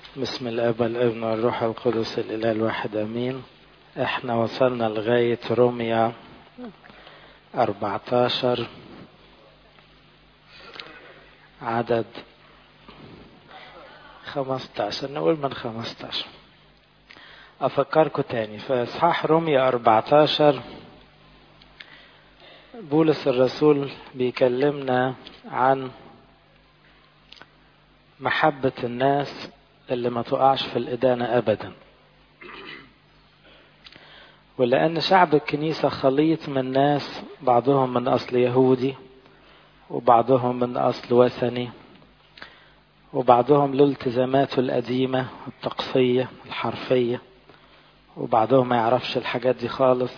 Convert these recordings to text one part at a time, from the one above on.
بسم الاب والابن والروح القدس الاله الواحد امين احنا وصلنا لغايه روميا 14 عدد 15 نقول من 15 افكركم تاني في اصحاح روميا 14 بولس الرسول بيكلمنا عن محبة الناس اللي ما تقعش في الإدانة أبدا ولأن شعب الكنيسة خليط من ناس بعضهم من أصل يهودي وبعضهم من أصل وثني وبعضهم له التزاماته القديمة التقفية الحرفية وبعضهم ما يعرفش الحاجات دي خالص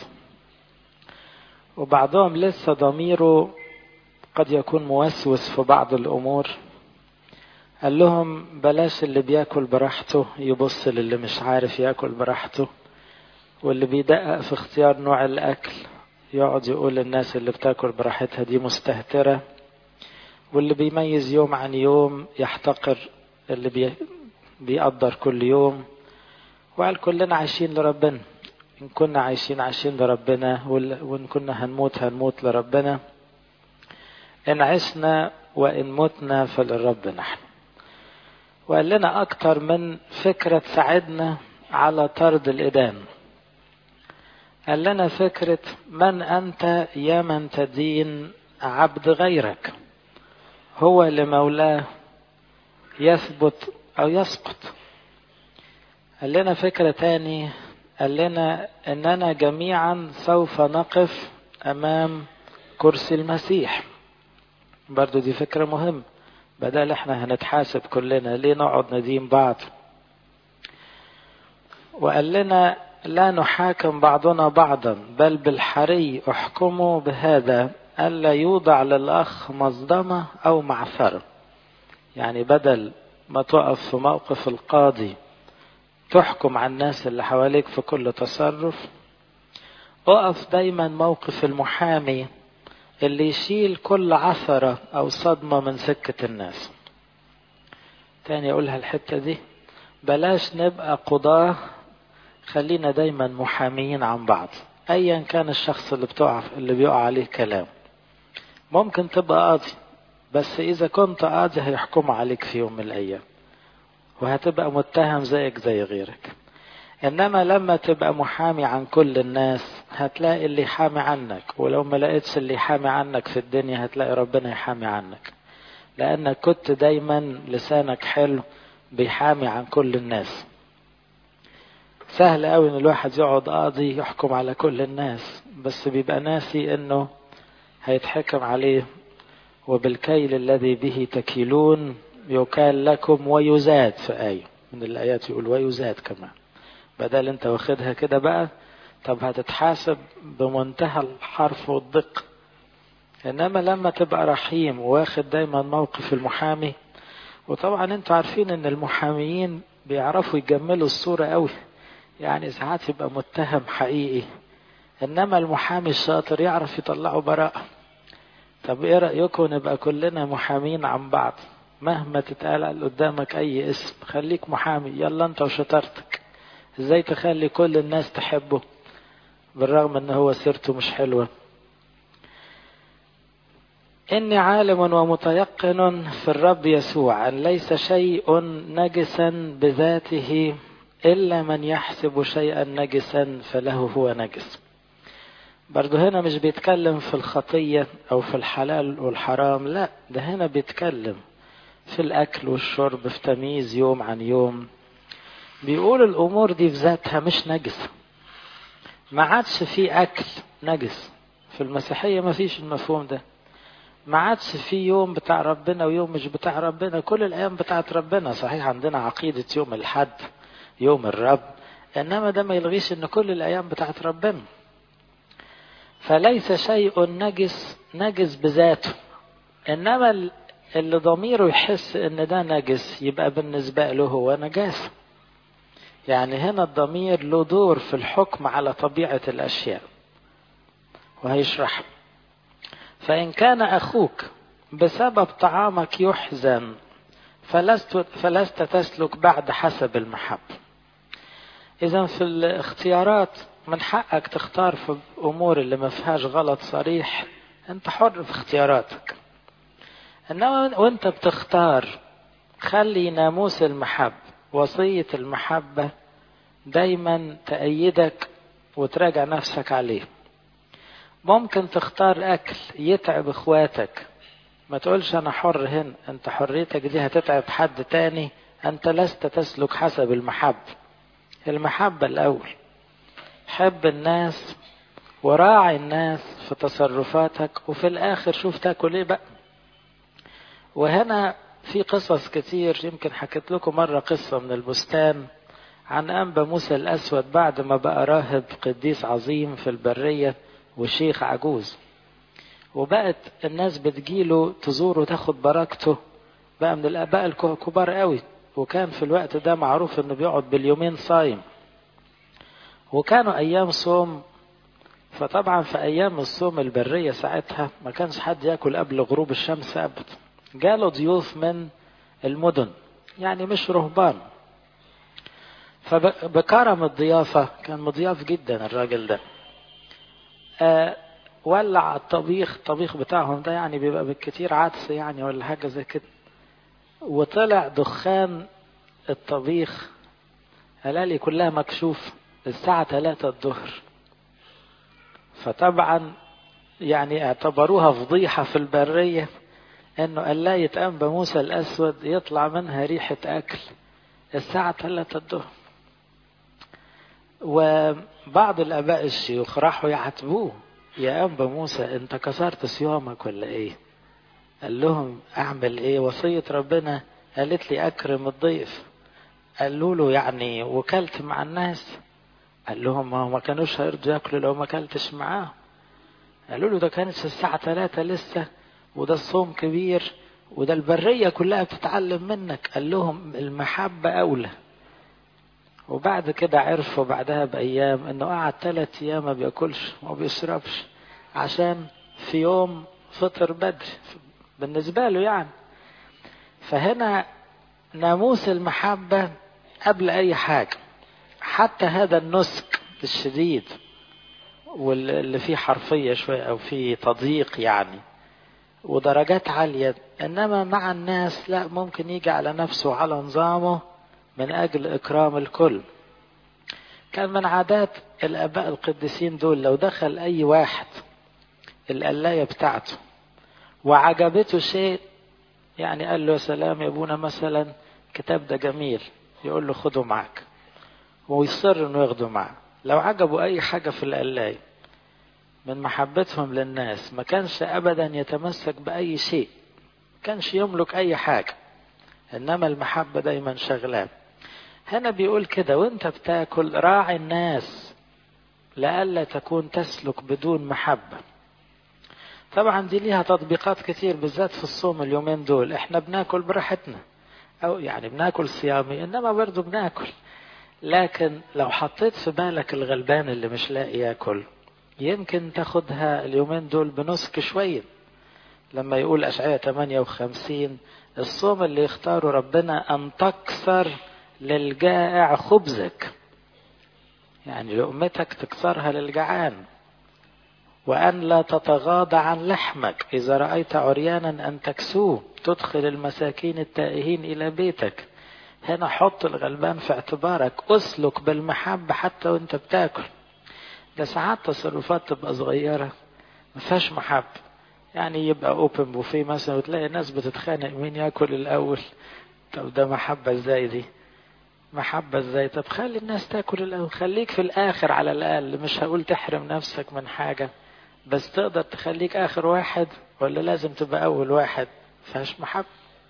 وبعضهم لسه ضميره قد يكون موسوس في بعض الأمور قال لهم بلاش اللي بياكل براحته يبص للي مش عارف ياكل براحته واللي بيدقق في اختيار نوع الأكل يقعد يقول للناس اللي بتاكل براحتها دي مستهترة واللي بيميز يوم عن يوم يحتقر اللي بي بيقدر كل يوم وقال كلنا عايشين لربنا إن كنا عايشين عايشين لربنا وإن كنا هنموت هنموت لربنا إن عشنا وإن متنا فللرب نحن وقال لنا أكتر من فكرة تساعدنا على طرد الإدان قال لنا فكرة من أنت يا من تدين عبد غيرك هو لمولاه يثبت أو يسقط قال لنا فكرة تاني قال لنا أننا جميعا سوف نقف أمام كرسي المسيح برضو دي فكرة مهمة بدل احنا هنتحاسب كلنا ليه نقعد ندين بعض وقال لنا لا نحاكم بعضنا بعضا بل بالحري احكموا بهذا ألا يوضع للأخ مصدمة أو معثرة يعني بدل ما تقف في موقف القاضي تحكم على الناس اللي حواليك في كل تصرف اقف دايما موقف المحامي اللي يشيل كل عثرة أو صدمة من سكة الناس تاني أقولها الحتة دي بلاش نبقى قضاة خلينا دايما محاميين عن بعض أيا كان الشخص اللي بتقع اللي بيقع عليه كلام ممكن تبقى قاضي بس إذا كنت قاضي هيحكموا عليك في يوم من الأيام وهتبقى متهم زيك زي غيرك انما لما تبقى محامي عن كل الناس هتلاقي اللي يحامي عنك ولو ما لقيتش اللي يحامي عنك في الدنيا هتلاقي ربنا يحامي عنك لانك كنت دايما لسانك حلو بيحامي عن كل الناس سهل قوي ان الواحد يقعد قاضي يحكم على كل الناس بس بيبقى ناسي انه هيتحكم عليه وبالكيل الذي به تكيلون يكال لكم ويزاد في آية من الآيات يقول ويزاد كمان بدل انت واخدها كده بقى طب هتتحاسب بمنتهى الحرف والدقة انما لما تبقى رحيم واخد دايما موقف المحامي وطبعا انتوا عارفين ان المحاميين بيعرفوا يجملوا الصورة قوي يعني ساعات يبقى متهم حقيقي انما المحامي الشاطر يعرف يطلعه براءة طب ايه رأيكم نبقى كلنا محامين عن بعض مهما تتقال قدامك اي اسم خليك محامي يلا انت وشطارتك ازاي تخلي كل الناس تحبه بالرغم ان هو سيرته مش حلوة اني عالم ومتيقن في الرب يسوع ان ليس شيء نجسا بذاته الا من يحسب شيئا نجسا فله هو نجس برضو هنا مش بيتكلم في الخطية او في الحلال والحرام لا ده هنا بيتكلم في الاكل والشرب في تمييز يوم عن يوم بيقول الامور دي في ذاتها مش نجسه ما عادش في اكل نجس في المسيحيه ما فيش المفهوم ده ما عادش في يوم بتاع ربنا ويوم مش بتاع ربنا كل الايام بتاعت ربنا صحيح عندنا عقيده يوم الحد يوم الرب انما ده ما يلغيش ان كل الايام بتاعت ربنا فليس شيء نجس نجس بذاته انما اللي ضميره يحس ان ده نجس يبقى بالنسبه له هو نجاسه يعني هنا الضمير له دور في الحكم على طبيعة الأشياء وهيشرح فإن كان أخوك بسبب طعامك يحزن فلست, فلست تسلك بعد حسب المحبة إذا في الاختيارات من حقك تختار في أمور اللي ما فيهاش غلط صريح أنت حر في اختياراتك إنما وأنت بتختار خلي ناموس المحبة وصية المحبة دايما تأيدك وتراجع نفسك عليه ممكن تختار أكل يتعب إخواتك ما تقولش أنا حر هنا أنت حريتك دي هتتعب حد تاني أنت لست تسلك حسب المحبة المحبة الأول حب الناس وراعي الناس في تصرفاتك وفي الآخر شوف تاكل إيه بقى وهنا في قصص كتير يمكن حكيت لكم مرة قصة من البستان عن أنبا موسى الأسود بعد ما بقى راهب قديس عظيم في البرية وشيخ عجوز وبقت الناس بتجيله تزوره تاخد بركته بقى من الآباء الكبار قوي وكان في الوقت ده معروف انه بيقعد باليومين صايم وكانوا ايام صوم فطبعا في ايام الصوم البرية ساعتها ما كانش حد ياكل قبل غروب الشمس ابدا جاله ضيوف من المدن يعني مش رهبان فبكرم الضيافة كان مضياف جدا الراجل ده آه ولع الطبيخ الطبيخ بتاعهم ده يعني بيبقى بالكتير عدس يعني ولا حاجة زي كده وطلع دخان الطبيخ هلالي كلها مكشوف الساعة 3 الظهر فطبعا يعني اعتبروها فضيحة في البرية انه قلاية انبا موسى الاسود يطلع منها ريحة اكل الساعة 3 الظهر وبعض الاباء الشيوخ راحوا يعاتبوه يا انبا موسى انت كسرت صيامك ولا ايه قال لهم اعمل ايه وصية ربنا قالت لي اكرم الضيف قالوا له يعني وكلت مع الناس قال لهم ما ما كانوش هيرضوا ياكلوا لو ما كلتش معاهم قالوا له ده كانت الساعة ثلاثة لسه وده الصوم كبير وده البرية كلها بتتعلم منك قال لهم المحبة أولى وبعد كده عرفوا بعدها بأيام إنه قعد ثلاث أيام ما بياكلش وما بيشربش عشان في يوم فطر بدري بالنسبة له يعني فهنا ناموس المحبة قبل أي حاجة حتى هذا النسك الشديد واللي فيه حرفية شوية أو فيه تضييق يعني ودرجات عالية إنما مع الناس لا ممكن يجي على نفسه على نظامه من أجل إكرام الكل كان من عادات الآباء القديسين دول لو دخل أي واحد القلاية بتاعته وعجبته شيء يعني قال له يا سلام يا ابونا مثلا الكتاب ده جميل يقول له خده معك ويصر انه ياخده معه لو عجبوا اي حاجة في القلاية من محبتهم للناس ما كانش ابدا يتمسك باي شيء كانش يملك اي حاجة انما المحبة دايما شغلاه هنا بيقول كده وانت بتاكل راعي الناس لئلا تكون تسلك بدون محبه طبعا دي ليها تطبيقات كتير بالذات في الصوم اليومين دول احنا بناكل براحتنا او يعني بناكل صيامي انما برضو بناكل لكن لو حطيت في بالك الغلبان اللي مش لاقي ياكل يمكن تاخدها اليومين دول بنسك شوية لما يقول أشعية 58 الصوم اللي يختاره ربنا أن تكسر للجائع خبزك يعني لقمتك تكسرها للجعان وأن لا تتغاضى عن لحمك إذا رأيت عريانا أن تكسوه تدخل المساكين التائهين إلى بيتك هنا حط الغلبان في اعتبارك أسلك بالمحبة حتى وانت بتاكل ده ساعات تصرفات تبقى صغيرة ما فيهاش محبة يعني يبقى اوبن بوفيه مثلا وتلاقي ناس بتتخانق مين ياكل الأول طب ده محبة ازاي دي محبة ازاي طب خلي الناس تاكل الأول خليك في الآخر على الأقل مش هقول تحرم نفسك من حاجة بس تقدر تخليك آخر واحد ولا لازم تبقى أول واحد فيهاش محبة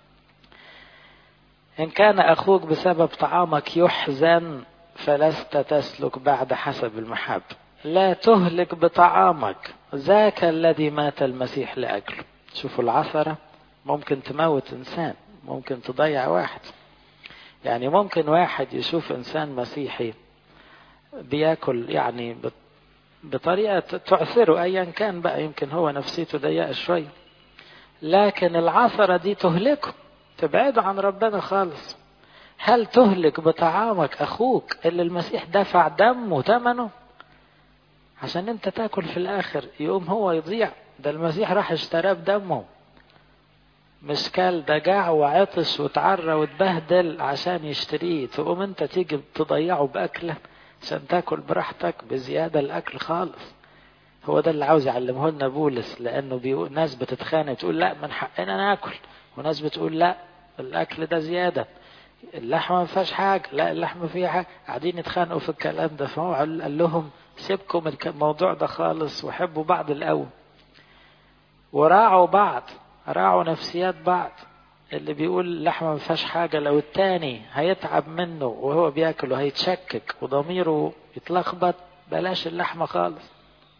إن كان أخوك بسبب طعامك يحزن فلست تسلك بعد حسب المحبة لا تهلك بطعامك ذاك الذي مات المسيح لأجله شوفوا العثرة ممكن تموت إنسان ممكن تضيع واحد يعني ممكن واحد يشوف إنسان مسيحي بياكل يعني بطريقة تعثره أيا كان بقى يمكن هو نفسيته ضيقة شوية لكن العثرة دي تهلكه تبعده عن ربنا خالص هل تهلك بطعامك اخوك اللي المسيح دفع دمه وثمنه عشان انت تاكل في الاخر يقوم هو يضيع ده المسيح راح اشتراه بدمه مش كال ده جاع وعطش وتعرى واتبهدل عشان يشتريه تقوم انت تيجي تضيعه باكله عشان تاكل براحتك بزياده الاكل خالص هو ده اللي عاوز يعلمه لنا بولس لانه بيقول ناس بتتخانق تقول لا من حقنا ناكل وناس بتقول لا الاكل ده زياده اللحمه ما فيهاش حاجه لا اللحمه فيها حاجه قاعدين يتخانقوا في الكلام ده فهو قال لهم سيبكم الموضوع ده خالص وحبوا بعض الاول وراعوا بعض راعوا نفسيات بعض اللي بيقول اللحمه ما فيهاش حاجه لو التاني هيتعب منه وهو بياكل وهيتشكك وضميره يتلخبط بلاش اللحمه خالص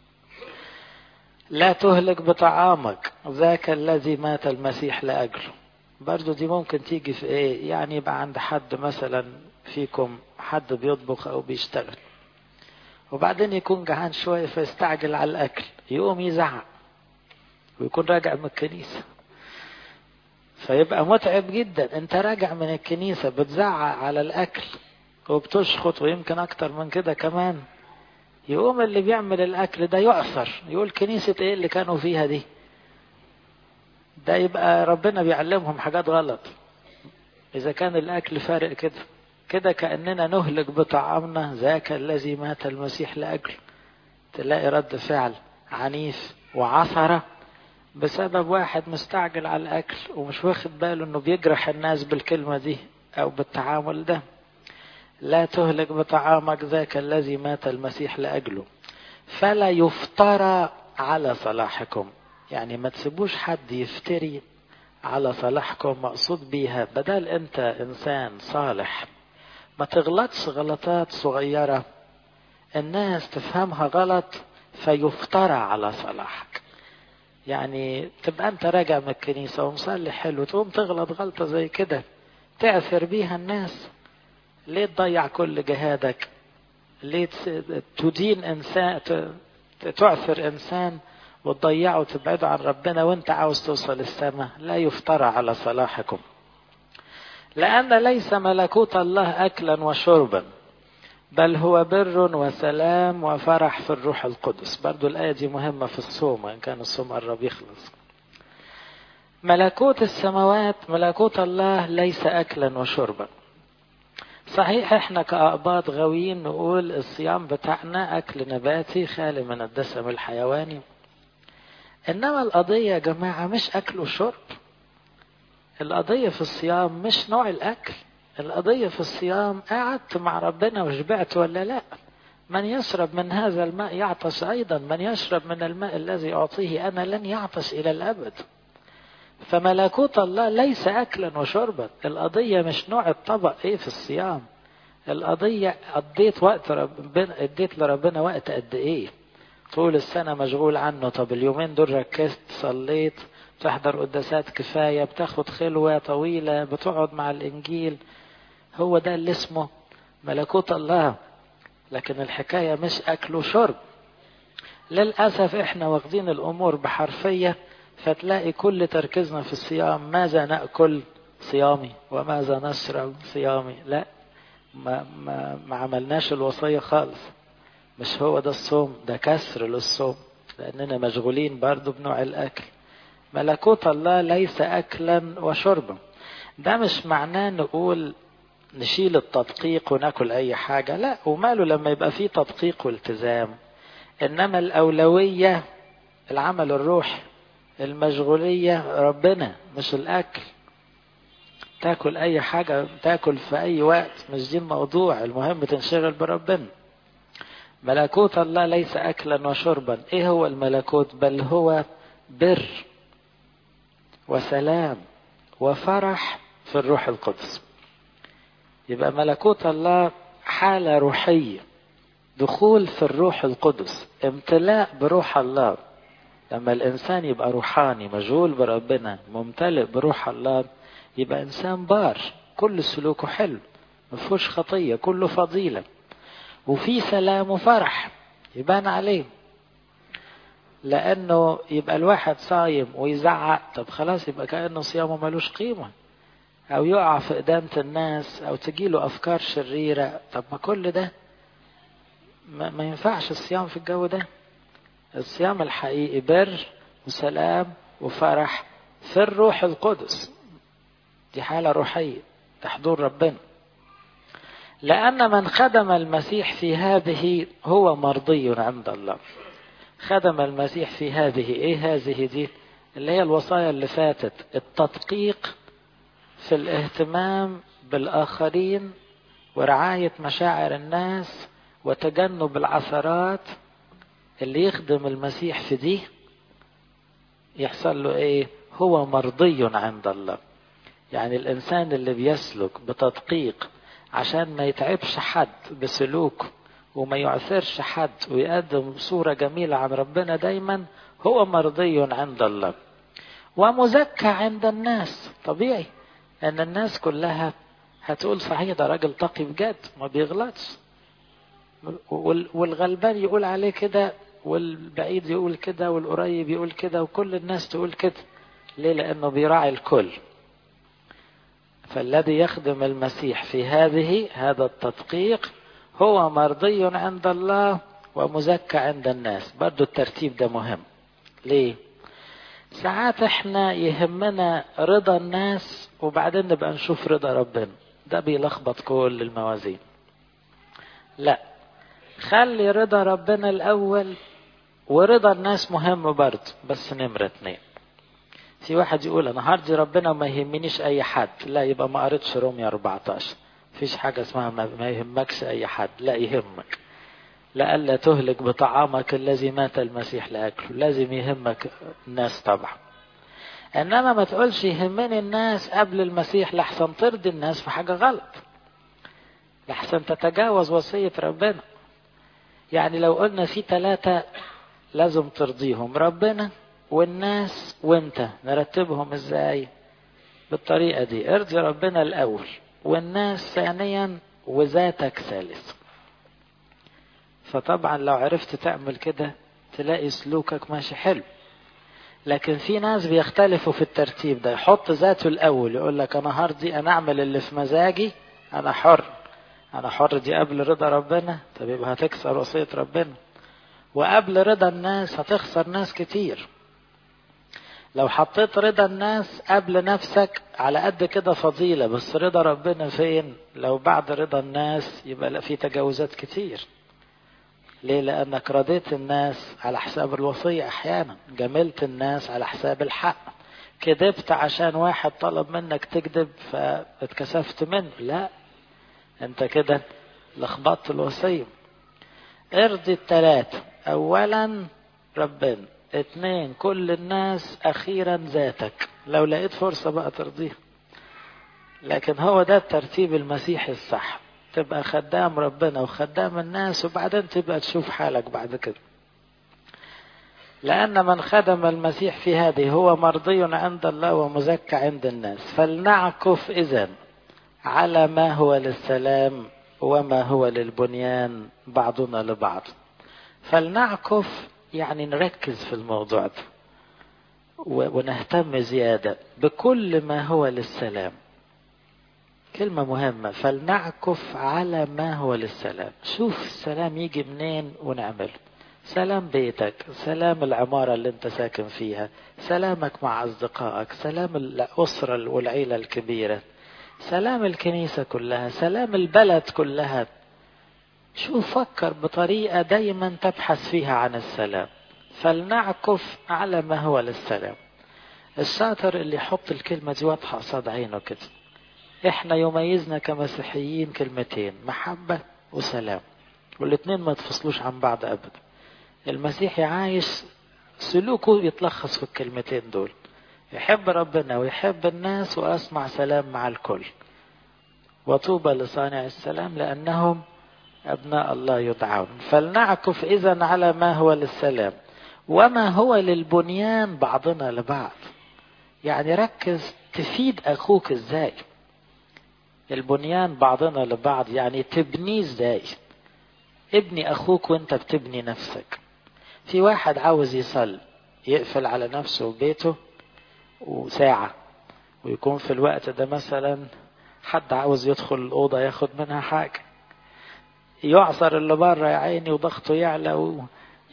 لا تهلك بطعامك ذاك الذي مات المسيح لاجله برضو دي ممكن تيجي في ايه يعني يبقى عند حد مثلا فيكم حد بيطبخ او بيشتغل وبعدين يكون جعان شويه فيستعجل على الاكل يقوم يزعق ويكون راجع من الكنيسه فيبقى متعب جدا انت راجع من الكنيسه بتزعق على الاكل وبتشخط ويمكن اكتر من كده كمان يقوم اللي بيعمل الاكل ده يعثر يقول كنيسه ايه اللي كانوا فيها دي ده يبقى ربنا بيعلمهم حاجات غلط اذا كان الاكل فارق كده كده كاننا نهلك بطعامنا ذاك الذي مات المسيح لاجله تلاقي رد فعل عنيف وعثره بسبب واحد مستعجل على الاكل ومش واخد باله انه بيجرح الناس بالكلمه دي او بالتعامل ده لا تهلك بطعامك ذاك الذي مات المسيح لاجله فلا يفترى على صلاحكم يعني ما تسيبوش حد يفتري على صلاحكم مقصود بيها بدل انت انسان صالح ما تغلطش غلطات صغيره الناس تفهمها غلط فيفترى على صلاحك يعني تبقى انت راجع من الكنيسة ومصلي حلو تقوم تغلط غلطة زي كده تعثر بيها الناس ليه تضيع كل جهادك ليه تدين انسان تعثر انسان وتضيعه وتبعده عن ربنا وانت عاوز توصل السماء لا يفترى على صلاحكم لأن ليس ملكوت الله أكلا وشربا بل هو بر وسلام وفرح في الروح القدس برضو الآية دي مهمة في الصوم وإن كان الصوم قرب يخلص ملكوت السماوات ملكوت الله ليس أكلا وشربا صحيح احنا كأقباط غاويين نقول الصيام بتاعنا أكل نباتي خالي من الدسم الحيواني إنما القضية يا جماعة مش أكل وشرب القضية في الصيام مش نوع الأكل القضية في الصيام قعدت مع ربنا وشبعت ولا لا من يشرب من هذا الماء يعطش أيضا من يشرب من الماء الذي أعطيه أنا لن يعطش إلى الأبد فملكوت الله ليس أكلا وشربا القضية مش نوع الطبق إيه في الصيام القضية قضيت وقت ربنا اديت لربنا وقت قد إيه طول السنة مشغول عنه طب اليومين دول ركزت صليت بتحضر قداسات كفاية بتاخد خلوة طويلة بتقعد مع الإنجيل هو ده اللي اسمه ملكوت الله لكن الحكاية مش أكل وشرب للأسف إحنا واخدين الأمور بحرفية فتلاقي كل تركيزنا في الصيام ماذا نأكل صيامي وماذا نشرب صيامي لا ما, ما, ما عملناش الوصية خالص مش هو ده الصوم ده كسر للصوم لأننا مشغولين برضو بنوع الأكل ملكوت الله ليس أكلا وشربا ده مش معناه نقول نشيل التدقيق وناكل أي حاجة لا وماله لما يبقى فيه تدقيق والتزام إنما الأولوية العمل الروحي المشغولية ربنا مش الأكل تاكل أي حاجة تاكل في أي وقت مش دي الموضوع المهم تنشغل بربنا ملكوت الله ليس أكلا وشربا إيه هو الملكوت بل هو بر وسلام وفرح في الروح القدس يبقى ملكوت الله حالة روحية دخول في الروح القدس امتلاء بروح الله لما الإنسان يبقى روحاني مشغول بربنا ممتلئ بروح الله يبقى إنسان بار كل سلوكه حلو مفهوش خطية كله فضيلة وفي سلام وفرح يبان عليه لأنه يبقى الواحد صايم ويزعق طب خلاص يبقى كأنه صيامه ملوش قيمة أو يقع في إدانة الناس أو تجيله أفكار شريرة طب ما كل ده ما, ما ينفعش الصيام في الجو ده الصيام الحقيقي بر وسلام وفرح في الروح القدس دي حالة روحية تحضور ربنا لأن من خدم المسيح في هذه هو مرضي عند الله خدم المسيح في هذه ايه هذه دي اللي هي الوصايا اللي فاتت التدقيق في الاهتمام بالآخرين ورعاية مشاعر الناس وتجنب العثرات اللي يخدم المسيح في دي يحصل له ايه هو مرضي عند الله يعني الانسان اللي بيسلك بتدقيق عشان ما يتعبش حد بسلوكه وما يعثرش حد ويقدم صورة جميلة عن ربنا دايما هو مرضي عند الله ومزكى عند الناس طبيعي ان الناس كلها هتقول صحيح ده راجل تقي بجد ما بيغلطش والغلبان يقول عليه كده والبعيد يقول كده والقريب يقول كده وكل الناس تقول كده ليه لانه بيراعي الكل فالذي يخدم المسيح في هذه هذا التدقيق هو مرضي عند الله ومزكى عند الناس برضو الترتيب ده مهم ليه ساعات احنا يهمنا رضا الناس وبعدين نبقى نشوف رضا ربنا ده بيلخبط كل الموازين لا خلي رضا ربنا الاول ورضا الناس مهم برضه بس نمرة اتنين في واحد يقول انا هرضي ربنا وما يهمنيش اي حد لا يبقى ما قريتش رومية 14 مفيش حاجة اسمها ما يهمكش اي حد لا يهمك لئلا تهلك بطعامك الذي مات المسيح لاكله لازم يهمك الناس طبعا انما ما تقولش يهمني الناس قبل المسيح لحسن ترضي الناس في حاجة غلط لحسن تتجاوز وصية ربنا يعني لو قلنا في ثلاثة لازم ترضيهم ربنا والناس وانت نرتبهم ازاي بالطريقة دي ارضي ربنا الاول والناس ثانيا وذاتك ثالث فطبعا لو عرفت تعمل كده تلاقي سلوكك ماشي حلو لكن في ناس بيختلفوا في الترتيب ده يحط ذاته الاول يقول لك انا هرضي انا اعمل اللي في مزاجي انا حر انا حر دي قبل رضا ربنا طب يبقى هتكسر وصية ربنا وقبل رضا الناس هتخسر ناس كتير لو حطيت رضا الناس قبل نفسك على قد كده فضيلة بس رضا ربنا فين لو بعد رضا الناس يبقى لا في تجاوزات كتير ليه لأنك رضيت الناس على حساب الوصية أحيانا جملت الناس على حساب الحق كذبت عشان واحد طلب منك تكذب فاتكسفت منه لا انت كده لخبطت الوصية ارضي التلاتة اولا ربنا اتنين كل الناس اخيرا ذاتك لو لقيت فرصة بقى ترضيها لكن هو ده الترتيب المسيحي الصح تبقى خدام ربنا وخدام الناس وبعدين تبقى تشوف حالك بعد كده لأن من خدم المسيح في هذه هو مرضي عند الله ومزكى عند الناس فلنعكف إذن على ما هو للسلام وما هو للبنيان بعضنا لبعض فلنعكف يعني نركز في الموضوع ده ونهتم زيادة بكل ما هو للسلام كلمة مهمة فلنعكف على ما هو للسلام شوف السلام يجي منين ونعمله سلام بيتك سلام العمارة اللي انت ساكن فيها سلامك مع أصدقائك سلام الأسرة والعيلة الكبيرة سلام الكنيسة كلها سلام البلد كلها شوف فكر بطريقة دايما تبحث فيها عن السلام فلنعكف على ما هو للسلام الشاطر اللي يحط الكلمة دي واضحة قصاد عينه كده احنا يميزنا كمسيحيين كلمتين محبة وسلام والاتنين ما تفصلوش عن بعض ابدا المسيحي عايش سلوكه يتلخص في الكلمتين دول يحب ربنا ويحب الناس وأصنع سلام مع الكل وطوبى لصانع السلام لأنهم أبناء الله يدعون فلنعكف إذا على ما هو للسلام وما هو للبنيان بعضنا لبعض يعني ركز تفيد أخوك إزاي البنيان بعضنا لبعض يعني تبنيه إزاي ابني أخوك وانت بتبني نفسك في واحد عاوز يصلي يقفل على نفسه وبيته وساعة ويكون في الوقت ده مثلا حد عاوز يدخل الأوضة ياخد منها حاجة يعصر اللي بره يا عيني وضغطه يعلى و...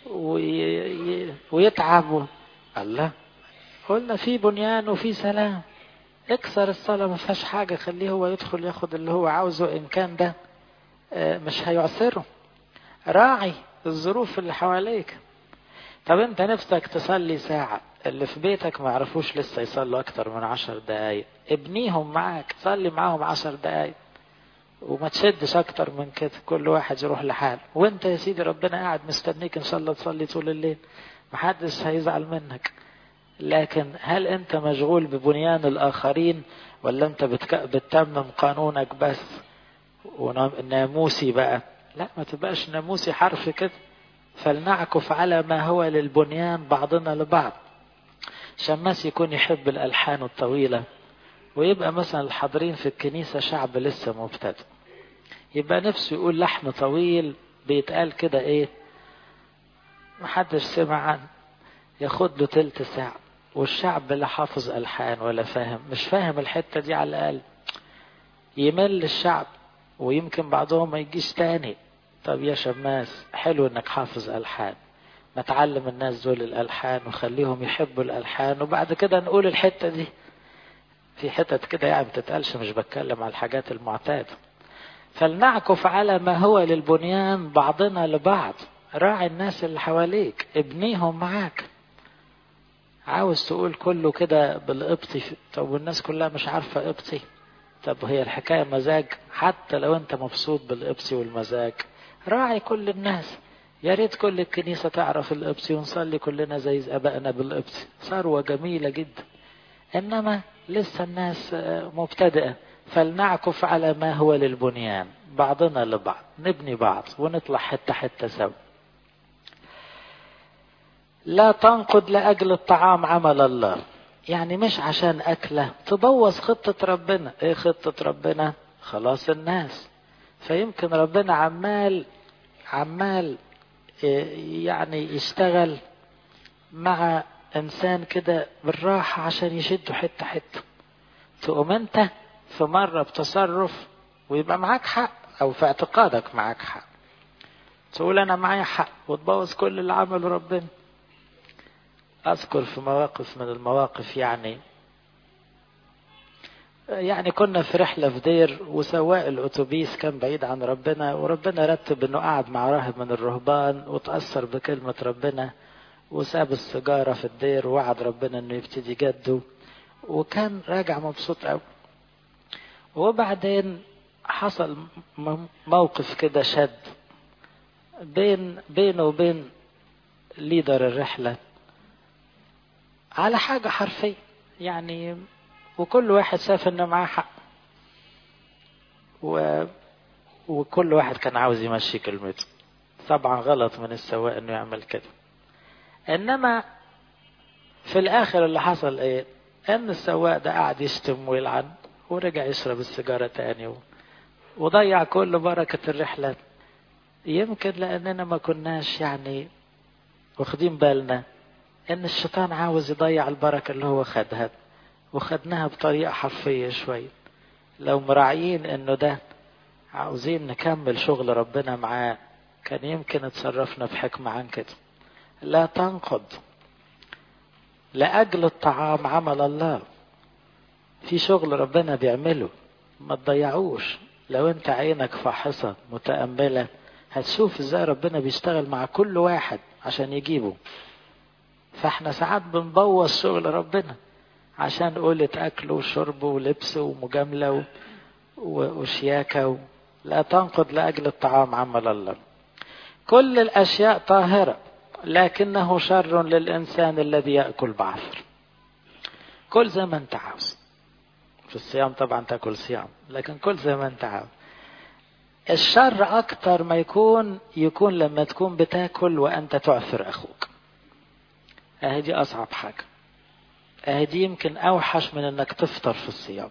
وي... ويتعب الله قلنا في بنيان وفي سلام اكسر الصلاة ما فيهاش حاجة خليه هو يدخل ياخد اللي هو عاوزه إن كان ده مش هيعسره راعي الظروف اللي حواليك طب انت نفسك تصلي ساعة اللي في بيتك ما يعرفوش لسه يصلوا اكتر من عشر دقايق ابنيهم معاك صلي معاهم عشر دقايق وما تشدش اكتر من كده كل واحد يروح لحاله وانت يا سيدي ربنا قاعد مستنيك ان شاء الله تصلي طول الليل محدش هيزعل منك لكن هل انت مشغول ببنيان الاخرين ولا انت بتك... بتتمم قانونك بس وناموسي بقى لا ما تبقاش ناموسي حرف كده فلنعكف على ما هو للبنيان بعضنا لبعض شماس يكون يحب الألحان الطويلة ويبقى مثلا الحاضرين في الكنيسة شعب لسه مبتدئ يبقى نفسه يقول لحن طويل بيتقال كده ايه محدش سمع عنه ياخد له تلت ساعة والشعب لا حافظ ألحان ولا فاهم مش فاهم الحتة دي على الأقل يمل الشعب ويمكن بعضهم ما يجيش تاني طب يا شماس حلو انك حافظ ألحان ما تعلم الناس دول الألحان وخليهم يحبوا الألحان وبعد كده نقول الحتة دي في حتت كده يعني بتتقالش مش بتكلم على الحاجات المعتادة فلنعكف على ما هو للبنيان بعضنا لبعض راعي الناس اللي حواليك ابنيهم معاك عاوز تقول كله كده بالقبطي طب والناس كلها مش عارفة قبطي طب هي الحكاية مزاج حتى لو انت مبسوط بالقبطي والمزاج راعي كل الناس يا ريت كل الكنيسة تعرف القبطي ونصلي كلنا زي أبائنا بالقبطي ثروة جميلة جدا إنما لسه الناس مبتدئة فلنعكف على ما هو للبنيان بعضنا لبعض نبني بعض ونطلع حتة حتة سوا لا تنقد لأجل الطعام عمل الله يعني مش عشان أكلة تبوظ خطة ربنا إيه خطة ربنا خلاص الناس فيمكن ربنا عمال عمال يعني يشتغل مع انسان كده بالراحة عشان يشده حتة حتة تقوم انت في مرة بتصرف ويبقى معاك حق او في اعتقادك معاك حق تقول انا معايا حق وتبوظ كل اللي عمله ربنا اذكر في مواقف من المواقف يعني يعني كنا في رحلة في دير وسواق الأتوبيس كان بعيد عن ربنا وربنا رتب إنه قعد مع راهب من الرهبان وتأثر بكلمة ربنا وساب السيجارة في الدير ووعد ربنا إنه يبتدي جده وكان راجع مبسوط أوي وبعدين حصل موقف كده شد بين بينه وبين ليدر الرحلة على حاجة حرفية يعني وكل واحد شاف انه معاه حق و... وكل واحد كان عاوز يمشي كلمته طبعا غلط من السواق انه يعمل كده انما في الاخر اللي حصل ايه ان السواق ده قعد يشتم ويلعن ورجع يشرب السيجارة تاني و... وضيع كل بركة الرحلة يمكن لاننا ما كناش يعني واخدين بالنا ان الشيطان عاوز يضيع البركة اللي هو خدها وخدناها بطريقة حرفية شوية لو مراعيين انه ده عاوزين نكمل شغل ربنا معاه كان يمكن اتصرفنا بحكمة عن كده لا تنقض لأجل الطعام عمل الله في شغل ربنا بيعمله ما تضيعوش لو انت عينك فاحصة متأملة هتشوف ازاي ربنا بيشتغل مع كل واحد عشان يجيبه فاحنا ساعات بنبوظ شغل ربنا عشان قلة أكل وشرب ولبس ومجاملة و... و... وشياكة و... لا تنقض لأجل الطعام عمل الله كل الأشياء طاهرة لكنه شر للإنسان الذي يأكل بعثر كل زي ما أنت عاوز في الصيام طبعا تاكل صيام لكن كل زي ما أنت عاوز الشر أكتر ما يكون يكون لما تكون بتاكل وأنت تعثر أخوك أهي دي أصعب حاجة أهي دي يمكن أوحش من إنك تفطر في الصيام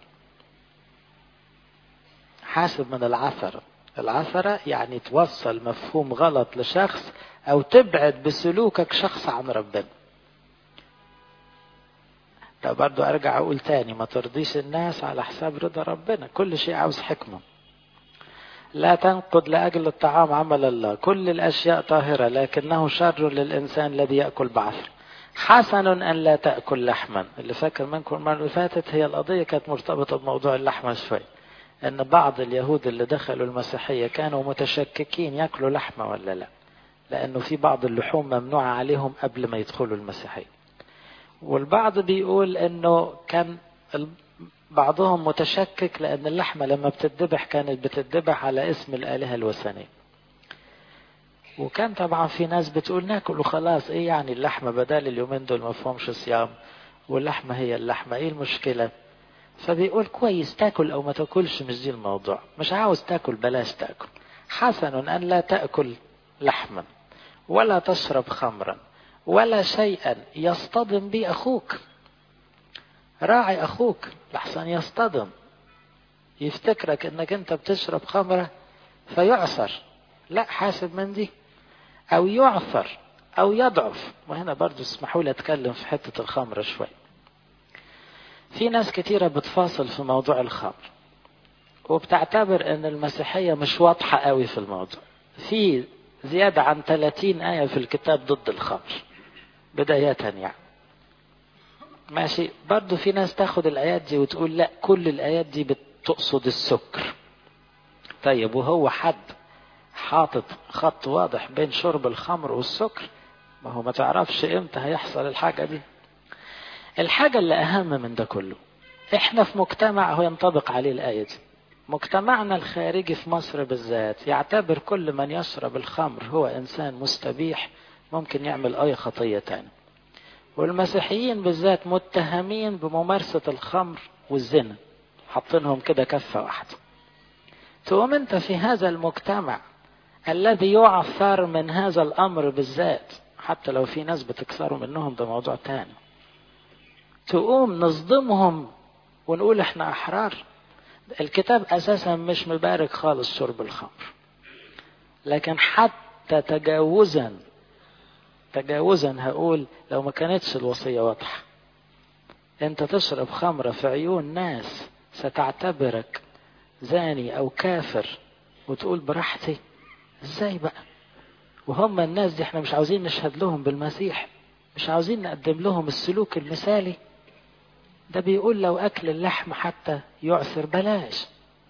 حاسب من العثرة العثرة يعني توصل مفهوم غلط لشخص أو تبعد بسلوكك شخص عن ربنا ده برضو ارجع اقول تاني ما ترضيش الناس على حساب رضا ربنا كل شيء عاوز حكمة لا تنقد لأجل الطعام عمل الله كل الأشياء طاهرة لكنه شر للإنسان الذي يأكل بعثر حسن أن لا تأكل لحما اللي فاكر منكم المرة اللي فاتت هي القضية كانت مرتبطة بموضوع اللحمة شوي أن بعض اليهود اللي دخلوا المسيحية كانوا متشككين يأكلوا لحمة ولا لا لأنه في بعض اللحوم ممنوعة عليهم قبل ما يدخلوا المسيحية والبعض بيقول أنه كان بعضهم متشكك لأن اللحمة لما بتذبح كانت بتذبح على اسم الآلهة الوثنية وكان طبعا في ناس بتقول ناكل وخلاص ايه يعني اللحمة بدل اليومين دول ما فهمش صيام واللحمة هي اللحمة ايه المشكلة فبيقول كويس تاكل او ما تاكلش مش دي الموضوع مش عاوز تاكل بلاش تاكل حسن ان لا تاكل لحما ولا تشرب خمرا ولا شيئا يصطدم به اخوك راعي اخوك لحسن يصطدم يفتكرك انك انت بتشرب خمرة فيعصر لا حاسب من دي او يعثر او يضعف وهنا برضو اسمحوا لي اتكلم في حتة الخمرة شوي في ناس كتيرة بتفاصل في موضوع الخمر وبتعتبر ان المسيحية مش واضحة قوي في الموضوع في زيادة عن 30 آية في الكتاب ضد الخمر بداية يعني ماشي برضو في ناس تاخد الآيات دي وتقول لا كل الآيات دي بتقصد السكر طيب وهو حد حاطط خط واضح بين شرب الخمر والسكر ما هو ما تعرفش امتى هيحصل الحاجة دي الحاجة اللي أهم من ده كله احنا في مجتمع هو ينطبق عليه الآية دي مجتمعنا الخارجي في مصر بالذات يعتبر كل من يشرب الخمر هو إنسان مستبيح ممكن يعمل أي خطية تاني والمسيحيين بالذات متهمين بممارسة الخمر والزنا حاطينهم كده كفة واحدة تقوم انت في هذا المجتمع الذي يعثر من هذا الامر بالذات حتى لو في ناس بتكسروا منهم ده موضوع تاني تقوم نصدمهم ونقول احنا احرار الكتاب اساسا مش مبارك خالص شرب الخمر لكن حتى تجاوزا تجاوزا هقول لو ما كانتش الوصية واضحة انت تشرب خمرة في عيون ناس ستعتبرك زاني او كافر وتقول براحتي ازاي بقى وهم الناس دي احنا مش عاوزين نشهد لهم بالمسيح مش عاوزين نقدم لهم السلوك المثالي ده بيقول لو اكل اللحم حتى يعثر بلاش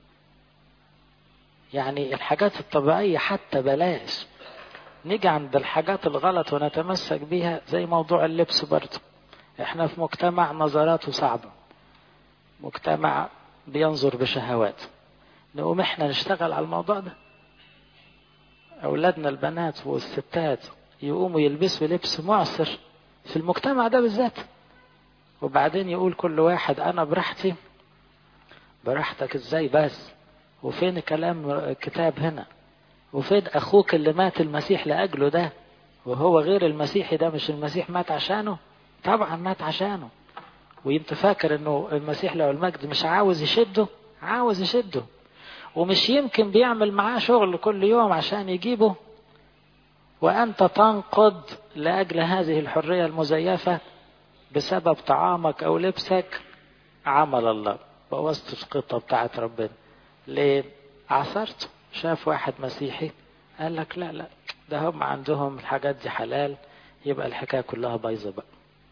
يعني الحاجات الطبيعية حتى بلاش نيجي عند الحاجات الغلط ونتمسك بيها زي موضوع اللبس برضه احنا في مجتمع نظراته صعبة مجتمع بينظر بشهوات نقوم احنا نشتغل على الموضوع ده اولادنا البنات والستات يقوموا يلبسوا لبس معصر في المجتمع ده بالذات وبعدين يقول كل واحد انا براحتي براحتك ازاي بس وفين كلام الكتاب هنا وفين اخوك اللي مات المسيح لاجله ده وهو غير المسيحي ده مش المسيح مات عشانه طبعا مات عشانه وانت فاكر انه المسيح له المجد مش عاوز يشده عاوز يشده ومش يمكن بيعمل معاه شغل كل يوم عشان يجيبه وانت تنقض لاجل هذه الحريه المزيفه بسبب طعامك او لبسك عمل الله بوظت الخطه بتاعت ربنا ليه عثرت شاف واحد مسيحي قال لك لا لا ده هم عندهم الحاجات دي حلال يبقى الحكايه كلها بايظه بقى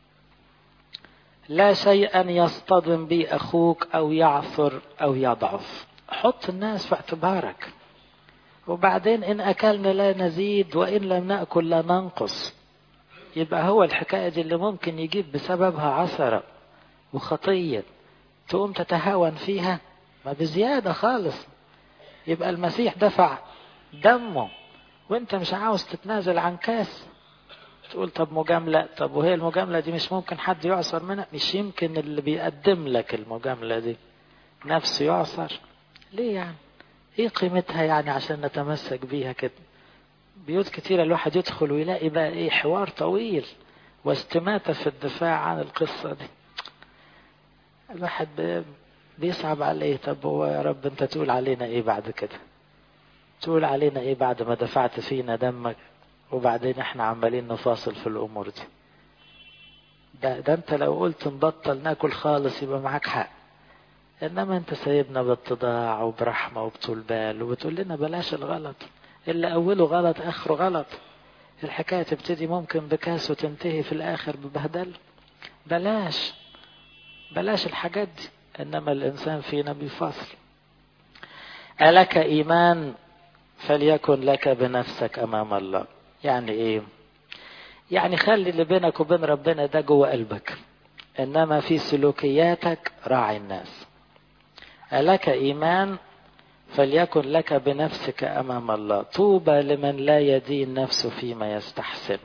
لا شيئا يصطدم به اخوك او يعثر او يضعف حط الناس في اعتبارك وبعدين ان اكلنا لا نزيد وان لم ناكل لا ننقص يبقى هو الحكايه دي اللي ممكن يجيب بسببها عثره وخطيه تقوم تتهاون فيها ما بزياده خالص يبقى المسيح دفع دمه وانت مش عاوز تتنازل عن كاس تقول طب مجاملة طب وهي المجاملة دي مش ممكن حد يعصر منها مش يمكن اللي بيقدم لك المجاملة دي نفسه يعصر ليه يعني ايه قيمتها يعني عشان نتمسك بيها كده بيوت كتيرة الواحد يدخل ويلاقي بقى ايه حوار طويل واستماتة في الدفاع عن القصة دي الواحد بيصعب عليه طب هو يا رب انت تقول علينا ايه بعد كده تقول علينا ايه بعد ما دفعت فينا دمك وبعدين احنا عمالين نفاصل في الامور دي ده, ده انت لو قلت نبطل ناكل خالص يبقى معاك حق انما انت سايبنا باتضاع وبرحمة وبطول بال وبتقول لنا بلاش الغلط اللي اوله غلط اخره غلط الحكاية تبتدي ممكن بكاس وتنتهي في الاخر ببهدل بلاش بلاش الحاجات دي انما الانسان فينا بيفاصل ألك إيمان فليكن لك بنفسك أمام الله يعني إيه يعني خلي اللي بينك وبين ربنا ده جوه قلبك إنما في سلوكياتك راعي الناس ألك إيمان فليكن لك بنفسك أمام الله طوبى لمن لا يدين نفسه فيما يستحسن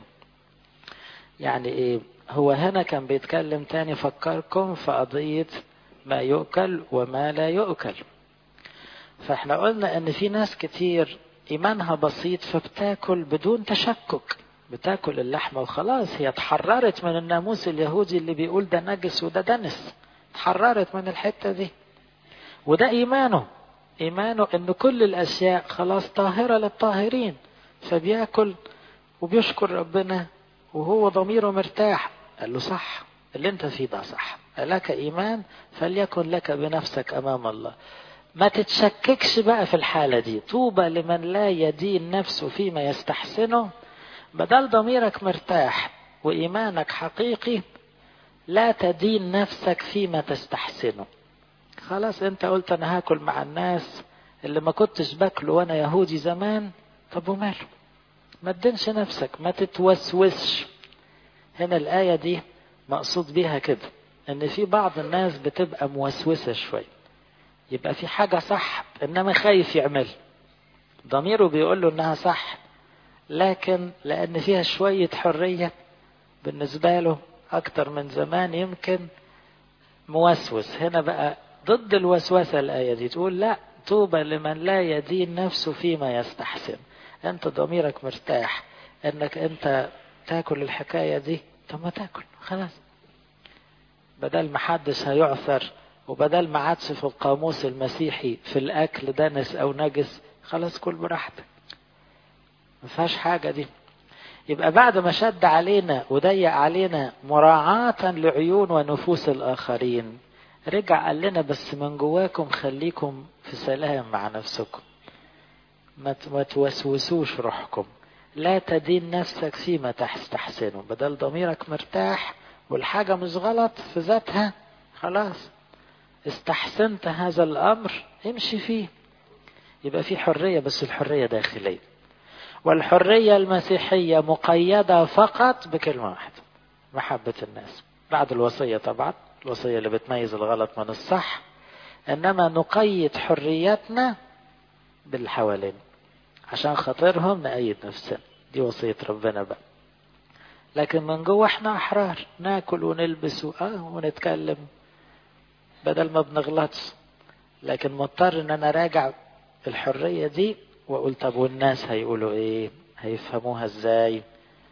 يعني إيه هو هنا كان بيتكلم تاني فكركم في قضية ما يؤكل وما لا يؤكل فاحنا قلنا ان في ناس كتير ايمانها بسيط فبتاكل بدون تشكك بتاكل اللحمة وخلاص هي اتحررت من الناموس اليهودي اللي بيقول ده نجس وده دنس اتحررت من الحتة دي وده ايمانه ايمانه ان كل الاشياء خلاص طاهرة للطاهرين فبياكل وبيشكر ربنا وهو ضميره مرتاح قال له صح اللي انت فيه ده صح لك ايمان فليكن لك بنفسك امام الله ما تتشككش بقى في الحالة دي طوبى لمن لا يدين نفسه فيما يستحسنه بدل ضميرك مرتاح وإيمانك حقيقي لا تدين نفسك فيما تستحسنه خلاص انت قلت انا هاكل مع الناس اللي ما كنتش باكله وانا يهودي زمان طب وماله ما تدينش نفسك ما تتوسوسش هنا الآية دي مقصود بيها كده ان في بعض الناس بتبقى موسوسة شوية يبقى في حاجة صح انما خايف يعمل ضميره بيقول له انها صح لكن لان فيها شوية حرية بالنسبة له اكتر من زمان يمكن موسوس هنا بقى ضد الوسوسة الآية دي تقول لا طوبى لمن لا يدين نفسه فيما يستحسن انت ضميرك مرتاح انك انت تاكل الحكاية دي طب ما تاكل خلاص بدل ما حدش هيعثر وبدل ما عادش في القاموس المسيحي في الاكل دنس او نجس خلاص كل براحتك ما فيهاش حاجه دي يبقى بعد ما شد علينا وضيق علينا مراعاة لعيون ونفوس الآخرين رجع قال لنا بس من جواكم خليكم في سلام مع نفسكم ما توسوسوش روحكم لا تدين نفسك فيما تستحسنه بدل ضميرك مرتاح والحاجة مش غلط في ذاتها خلاص استحسنت هذا الأمر امشي فيه يبقى في حرية بس الحرية داخلية والحرية المسيحية مقيدة فقط بكلمة واحدة محبة الناس بعد الوصية طبعا الوصية اللي بتميز الغلط من الصح إنما نقيد حريتنا بالحوالين عشان خاطرهم نأيد نفسنا دي وصية ربنا بقى لكن من جوه احنا احرار ناكل ونلبس اه ونتكلم بدل ما بنغلطش لكن مضطر ان انا راجع الحرية دي واقول طب والناس هيقولوا ايه هيفهموها ازاي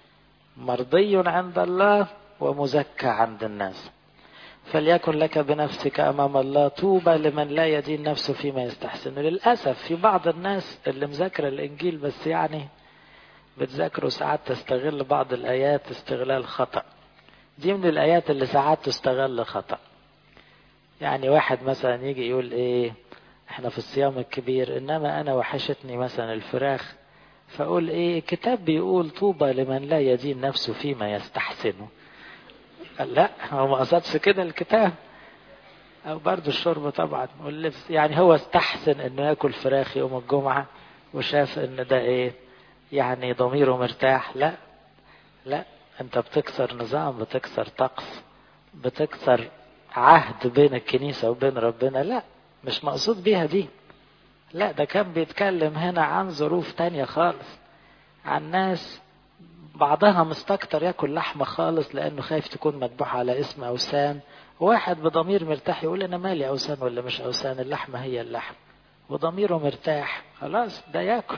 مرضي عند الله ومزكى عند الناس فليكن لك بنفسك امام الله طوبى لمن لا يدين نفسه فيما يستحسن للاسف في بعض الناس اللي مذاكره الانجيل بس يعني بتذاكروا ساعات تستغل بعض الايات استغلال خطا دي من الايات اللي ساعات تستغل خطا يعني واحد مثلا يجي يقول ايه احنا في الصيام الكبير انما انا وحشتني مثلا الفراخ فاقول ايه الكتاب بيقول طوبى لمن لا يدين نفسه فيما يستحسنه قال لا هو ما قصدش كده الكتاب او برضه الشرب طبعا واللبس يعني هو استحسن انه ياكل فراخ يوم الجمعه وشاف ان ده ايه يعني ضميره مرتاح لا لا انت بتكسر نظام بتكسر طقس بتكسر عهد بين الكنيسه وبين ربنا لا مش مقصود بيها دي لا ده كان بيتكلم هنا عن ظروف تانية خالص عن ناس بعضها مستكتر ياكل لحمة خالص لأنه خايف تكون مذبوحة على اسم أوثان واحد بضمير مرتاح يقول أنا مالي أوثان ولا مش أوثان اللحمة هي اللحم وضميره مرتاح خلاص ده ياكل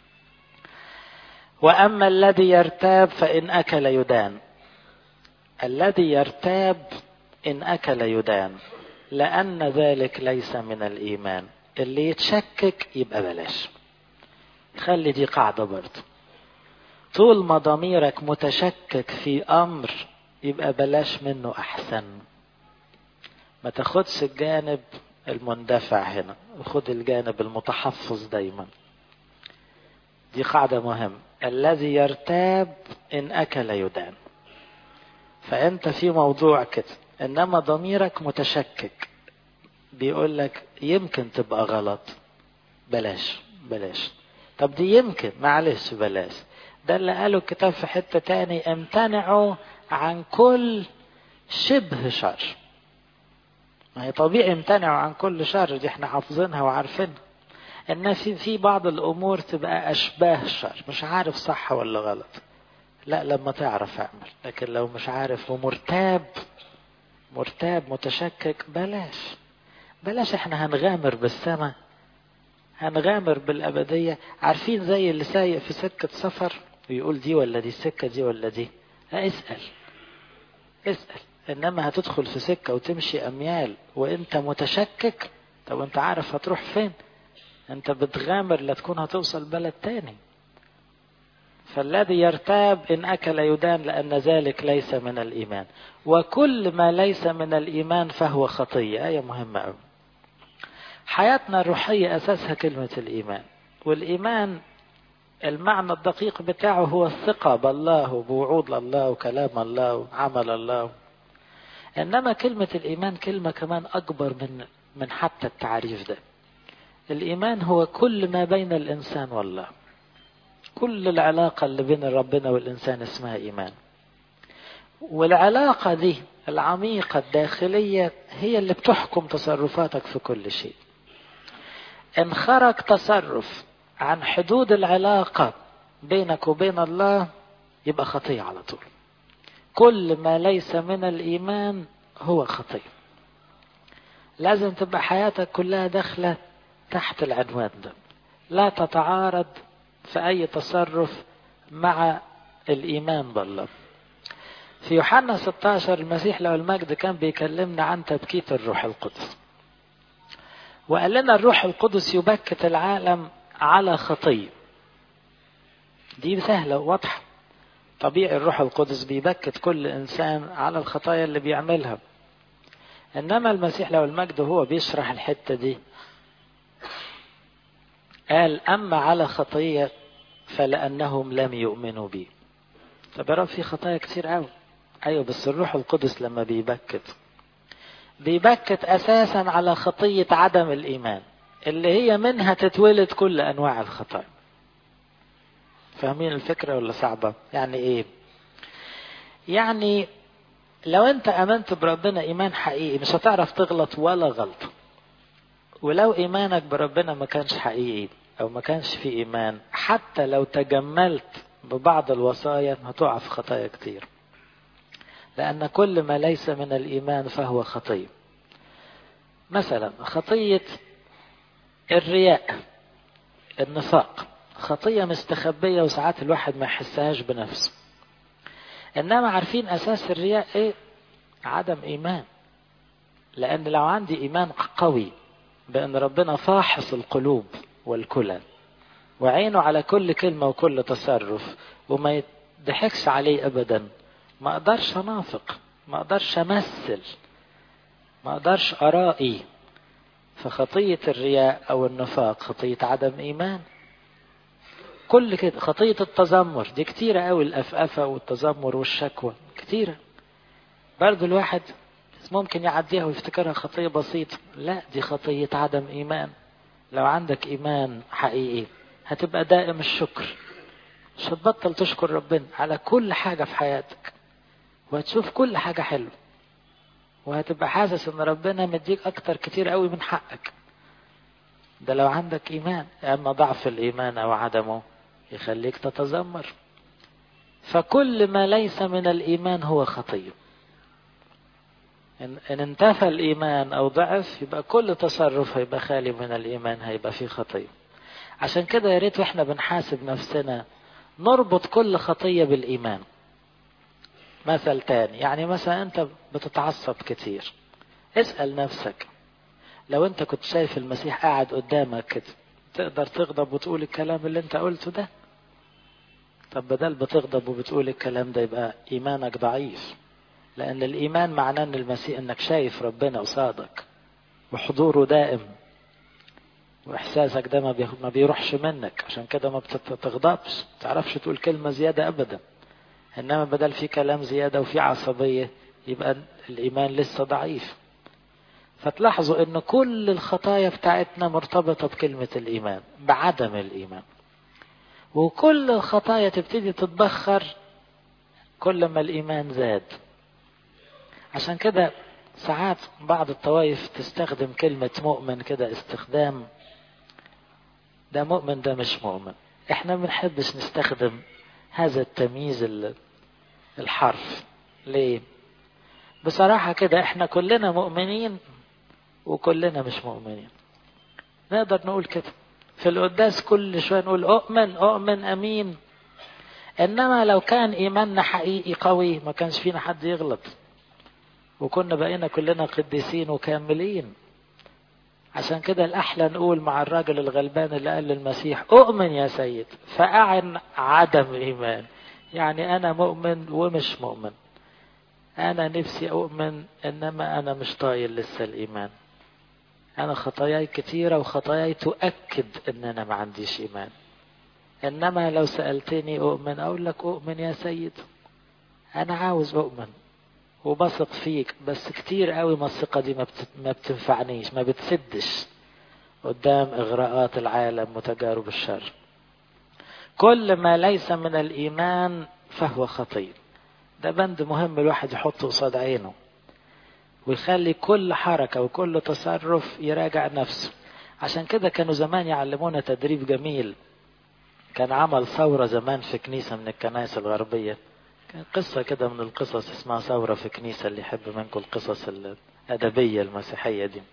وأما الذي يرتاب فإن أكل يدان الذي يرتاب إن أكل يدان لأن ذلك ليس من الإيمان اللي يتشكك يبقى بلاش خلي دي قاعدة برضه طول ما ضميرك متشكك في أمر يبقى بلاش منه أحسن ما تاخدش الجانب المندفع هنا خد الجانب المتحفظ دايما دي قاعدة مهمة الذي يرتاب إن أكل يدان فأنت في موضوع كده إنما ضميرك متشكك بيقول لك يمكن تبقى غلط بلاش بلاش طب دي يمكن معلش بلاش ده اللي قاله الكتاب في حتة تاني امتنعوا عن كل شبه شر ما هي طبيعي امتنعوا عن كل شر دي احنا حافظينها وعارفينها ان في في بعض الامور تبقى اشباه شر مش عارف صح ولا غلط لا لما تعرف اعمل لكن لو مش عارف ومرتاب مرتاب متشكك بلاش بلاش احنا هنغامر بالسماء هنغامر بالأبدية عارفين زي اللي سايق في سكة سفر ويقول دي ولا دي السكة دي ولا دي لا اسأل اسأل إنما هتدخل في سكة وتمشي أميال وإنت متشكك طب أنت عارف هتروح فين أنت بتغامر لا تكون هتوصل بلد تاني فالذي يرتاب إن أكل يدان لأن ذلك ليس من الإيمان وكل ما ليس من الإيمان فهو خطية آية مهمة أوي حياتنا الروحية أساسها كلمة الإيمان والإيمان المعنى الدقيق بتاعه هو الثقة بالله وبوعود الله وكلام الله وعمل الله إنما كلمة الإيمان كلمة كمان أكبر من من حتى التعريف ده الإيمان هو كل ما بين الإنسان والله كل العلاقة اللي بين ربنا والإنسان اسمها إيمان والعلاقة دي العميقة الداخلية هي اللي بتحكم تصرفاتك في كل شيء إن خرج تصرف عن حدود العلاقة بينك وبين الله يبقى خطية على طول كل ما ليس من الإيمان هو خطية لازم تبقى حياتك كلها داخلة تحت العنوان ده لا تتعارض في أي تصرف مع الإيمان بالله في يوحنا 16 المسيح له المجد كان بيكلمنا عن تبكيت الروح القدس وقال لنا الروح القدس يبكت العالم على خطية دي سهلة وواضحة طبيعي الروح القدس بيبكت كل إنسان على الخطايا اللي بيعملها إنما المسيح له المجد هو بيشرح الحتة دي قال أما على خطية فلأنهم لم يؤمنوا بي طب يا رب في خطايا كتير قوي أيوة بس الروح القدس لما بيبكت بيبكت أساسا على خطية عدم الإيمان اللي هي منها تتولد كل أنواع الخطايا فاهمين الفكرة ولا صعبة يعني إيه يعني لو أنت أمنت بربنا إيمان حقيقي مش هتعرف تغلط ولا غلطة ولو إيمانك بربنا ما كانش حقيقي أو ما كانش في إيمان حتى لو تجملت ببعض الوصايا هتقع في خطايا كتير لأن كل ما ليس من الإيمان فهو خطية مثلا خطية الرياء النفاق خطية مستخبية وساعات الواحد ما يحسهاش بنفسه إنما عارفين أساس الرياء إيه عدم إيمان لأن لو عندي إيمان قوي بأن ربنا فاحص القلوب والكلى وعينه على كل كلمة وكل تصرف وما يضحكش عليه أبدا ما أقدرش أنافق ما أقدرش أمثل ما أقدرش أرائي فخطية الرياء أو النفاق خطية عدم إيمان كل كده خطية التذمر دي كتيرة قوي الأفأفة والتذمر والشكوى كتيرة برضو الواحد ممكن يعديها ويفتكرها خطية بسيطة لا دي خطية عدم إيمان لو عندك إيمان حقيقي هتبقى دائم الشكر مش هتبطل تشكر ربنا على كل حاجة في حياتك وهتشوف كل حاجة حلوة وهتبقى حاسس ان ربنا مديك اكتر كتير قوي من حقك ده لو عندك ايمان اما ضعف الايمان او عدمه يخليك تتذمر فكل ما ليس من الايمان هو خطيه إن, إن انتفى الإيمان أو ضعف يبقى كل تصرف هيبقى خالي من الإيمان هيبقى فيه خطية عشان كده يا ريت واحنا بنحاسب نفسنا نربط كل خطية بالإيمان مثل تاني يعني مثلا أنت بتتعصب كتير اسأل نفسك لو أنت كنت شايف المسيح قاعد قدامك كده تقدر تغضب وتقول الكلام اللي أنت قلته ده طب بدل بتغضب وبتقول الكلام ده يبقى إيمانك ضعيف لأن الإيمان معناه أن المسيح أنك شايف ربنا قصادك وحضوره دائم وإحساسك ده ما بيروحش منك عشان كده ما بتغضبش ما تعرفش تقول كلمة زيادة أبدا إنما بدل في كلام زيادة وفي عصبية يبقى الإيمان لسه ضعيف فتلاحظوا ان كل الخطايا بتاعتنا مرتبطة بكلمة الإيمان بعدم الإيمان وكل الخطايا تبتدي تتبخر كل ما الإيمان زاد عشان كده ساعات بعض الطوائف تستخدم كلمة مؤمن كده استخدام ده مؤمن ده مش مؤمن احنا ما بنحبش نستخدم هذا التمييز الحرف ليه بصراحة كده احنا كلنا مؤمنين وكلنا مش مؤمنين نقدر نقول كده في القداس كل شوية نقول أؤمن أؤمن أمين إنما لو كان إيماننا حقيقي قوي ما كانش فينا حد يغلط وكنا بقينا كلنا قديسين وكاملين عشان كده الأحلى نقول مع الراجل الغلبان اللي قال للمسيح أؤمن يا سيد فأعن عدم إيمان يعني أنا مؤمن ومش مؤمن أنا نفسي أؤمن إنما أنا مش طايل لسه الإيمان أنا خطاياي كتيرة وخطاياي تؤكد إن أنا ما عنديش إيمان إنما لو سألتني أؤمن أقول لك أؤمن يا سيد أنا عاوز أؤمن وبثق فيك بس كتير قوي ما الثقة دي ما, بت... ما بتنفعنيش ما بتسدش قدام إغراءات العالم وتجارب الشر كل ما ليس من الإيمان فهو خطير ده بند مهم الواحد يحطه قصاد عينه ويخلي كل حركة وكل تصرف يراجع نفسه عشان كده كانوا زمان يعلمونا تدريب جميل كان عمل ثورة زمان في كنيسة من الكنائس الغربية كان قصة كده من القصص اسمها ثورة في كنيسة اللي يحب منكم القصص الأدبية المسيحية دي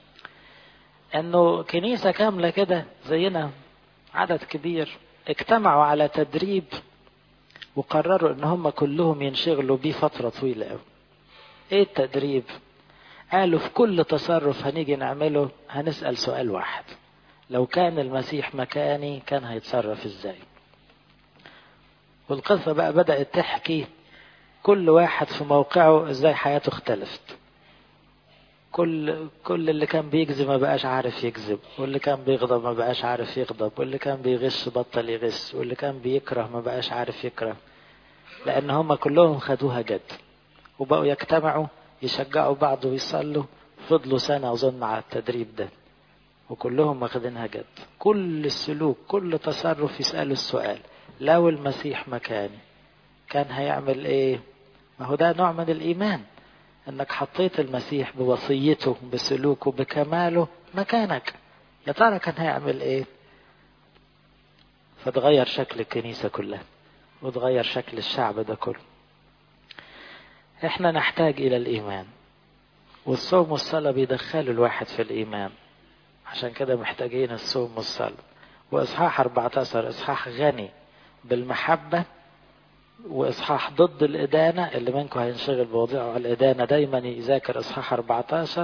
انه كنيسة كاملة كده زينا عدد كبير اجتمعوا على تدريب وقرروا ان هم كلهم ينشغلوا بيه فترة طويلة قوي ايه التدريب قالوا في كل تصرف هنيجي نعمله هنسأل سؤال واحد لو كان المسيح مكاني كان هيتصرف ازاي والقصة بقى بدأت تحكي كل واحد في موقعه ازاي حياته اختلفت كل كل اللي كان بيكذب ما بقاش عارف يكذب واللي كان بيغضب ما بقاش عارف يغضب واللي كان بيغش بطل يغش واللي كان بيكره ما بقاش عارف يكره لان هم كلهم خدوها جد وبقوا يجتمعوا يشجعوا بعض ويصلوا فضلوا سنة أظن على التدريب ده وكلهم واخدينها جد كل السلوك كل تصرف يسألوا السؤال لو المسيح مكاني كان هيعمل ايه ما هو ده نوع من الإيمان انك حطيت المسيح بوصيته بسلوكه بكماله مكانك يا ترى كان هيعمل ايه فتغير شكل الكنيسة كلها وتغير شكل الشعب ده كله احنا نحتاج الى الايمان والصوم والصلاة بيدخلوا الواحد في الايمان عشان كده محتاجين الصوم والصلاة واصحاح 14 اصحاح غني بالمحبة واصحاح ضد الادانة اللي منكم هينشغل بوضيعه على الادانة دايما يذاكر اصحاح 14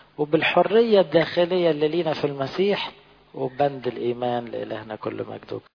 وبالحرية الداخلية اللي لينا في المسيح وبند الايمان لالهنا كل مجدوب